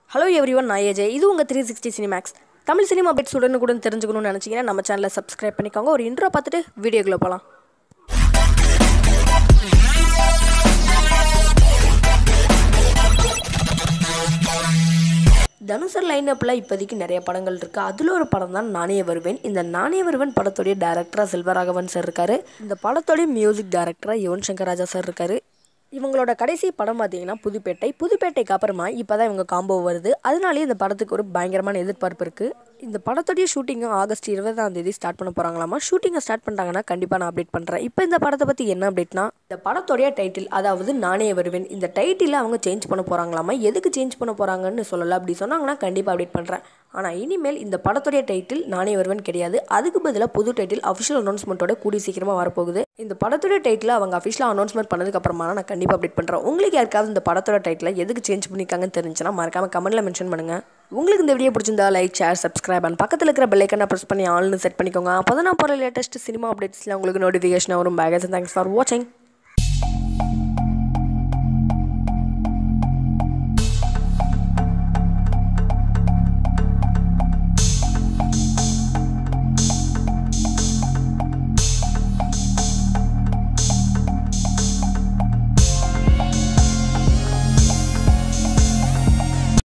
hello everyone நான் AJ இது உங்கள் three sixty Cinemax Tamil cinema updates உடனுக்குடன் தெரிஞ்சுக்கணும்னு நினச்சிங்கன்னா நம்ம சேனலை சப்ஸ்கிரைப் பண்ணிக்கோங்க ஒரு இன்ட்ரோ பார்த்துட்டு வீடியோக்குள்ளே போகலாம் தனுசர் லைனப்பில் இப்போதைக்கு நிறைய படங்கள் இருக்குது அதில் ஒரு படம் தான் நானே வருவேன் இந்த நானே வருவேன் படத்துடைய டேரக்டராக செல்வராகவன் சார் இருக்காரு இந்த படத்துடைய மியூசிக் டேரக்டராக யுவன் சங்கர் ராஜா சார் இருக்காரு இவங்களோட கடைசி படம் பார்த்தீங்கன்னா புதுப்பேட்டை புதுப்பேட்டைக்கு அப்புறமா இப்போ தான் இவங்க காம்போ வருது அதனாலேயே இந்த படத்துக்கு ஒரு பயங்கரமான எதிர்பார்ப்பு இருக்குது இந்த படத்துடைய ஷூட்டிங்கை ஆகஸ்ட் இருபதாம் தேதி ஸ்டார்ட் பண்ண போகிறாங்களாமா ஷூட்டிங்கை ஸ்டார்ட் பண்ணிட்டாங்கன்னா கண்டிப்பாக நான் அப்டேட் பண்ணுறேன் இப்போ இந்த படத்தை பற்றி என்ன அப்டேட்னா இந்த படத்துடைய டைட்டில் அதாவது நானே வருவேன் இந்த டைட்டிலை அவங்க சேஞ்ச் பண்ண போகிறாங்களாமா எதுக்கு சேஞ்ச் பண்ண போகிறாங்கன்னு சொல்லலை அப்படி சொன்னாங்கன்னா கண்டிப்பாக அப்டேட் பண்ணுறேன் ஆனால் இனிமேல் இந்த படத்துடைய டைட்டில் நானே வருவேன் கிடையாது அதுக்கு பதிலாக புது டைட்டில் அஃபிஷியல் அனௌன்ஸ்மெண்ட்டோட கூடி சீக்கிரமாக வரப்போகுது இந்த படத்துடைய டைட்டில் அவங்க அஃபிஷியலாக அனௌன்ஸ்மெண்ட் பண்ணதுக்கு அப்புறமா நான் கண்டிப்பாக அப்டேட் பண்ணுறேன் உங்களுக்கு யாருக்காவது இந்த படத்தோட டைட்டில் எதுக்கு சேஞ்ச் பண்ணியிருக்காங்கன்னு தெரிஞ்சுன்னா மறக்காம கமெண்ட்டில் மென்ஷன் பண்ணுங்கள் உங்களுக்கு இந்த வீடியோ பிடிச்சிருந்தா லைக் ஷேர் சப்ஸ்கிரைப் அண்ட் பக்கத்தில் இருக்கிற பெல்லைக்கனை ப்ரெஸ் பண்ணி ஆல்னு செட் பண்ணிக்கோங்க அப்போ தான் நான் போகிற லேட்டஸ்ட் சினிமா அப்டேட்ஸில் உங்களுக்கு நோட்டிஃபிகேஷன் வரும் பேகஸ் தேங்க்ஸ் ஃபார் வாட்சிங்